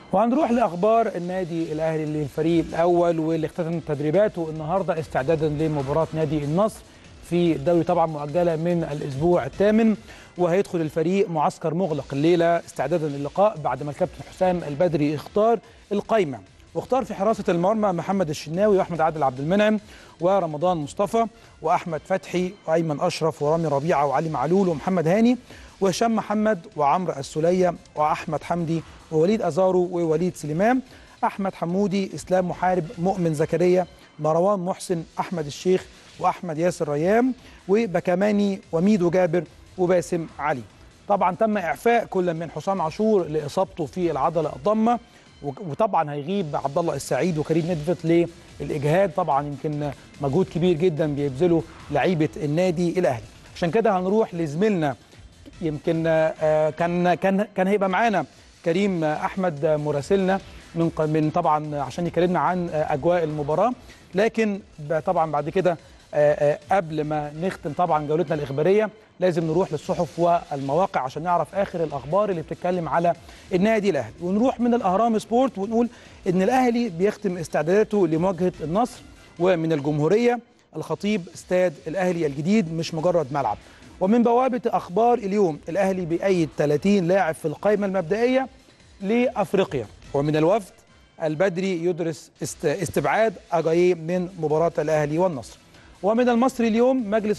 وهنروح لاخبار النادي الاهلي للفريق الاول واللي اختتم تدريباته النهارده استعدادا لمباراه نادي النصر في الدوري طبعا مؤجله من الاسبوع الثامن وهيدخل الفريق معسكر مغلق الليله استعدادا للقاء بعد ما الكابتن حسام البدري اختار القايمه واختار في حراسه المرمى محمد الشناوي واحمد عادل عبد المنعم ورمضان مصطفى واحمد فتحي وايمن اشرف ورامي ربيعه وعلي معلول ومحمد هاني وهشام محمد وعمرو السليه واحمد حمدي ووليد ازارو ووليد سليمان احمد حمودي اسلام محارب مؤمن زكريا مروان محسن احمد الشيخ واحمد ياسر ريام وبكماني وميدو جابر وباسم علي طبعا تم اعفاء كل من حسام عاشور لاصابته في العضله الضمه وطبعا هيغيب عبد الله السعيد وكريم ندفت للاجهاد طبعا يمكن مجهود كبير جدا بيبذله لعيبه النادي الاهلي عشان كده هنروح لزميلنا يمكن كان كان كان هيبقى معانا كريم احمد مراسلنا من من طبعا عشان يكلمنا عن اجواء المباراه لكن طبعا بعد كده قبل ما نختم طبعا جولتنا الاخباريه لازم نروح للصحف والمواقع عشان نعرف اخر الاخبار اللي بتتكلم على النادي الاهلي ونروح من الاهرام سبورت ونقول ان الاهلي بيختم استعداداته لمواجهه النصر ومن الجمهوريه الخطيب استاد الاهلي الجديد مش مجرد ملعب ومن بوابه اخبار اليوم الاهلي بأيد 30 لاعب في القائمه المبدئيه لافريقيا ومن الوفد البدري يدرس استبعاد اجاييه من مباراه الاهلي والنصر ومن المصري اليوم مجلس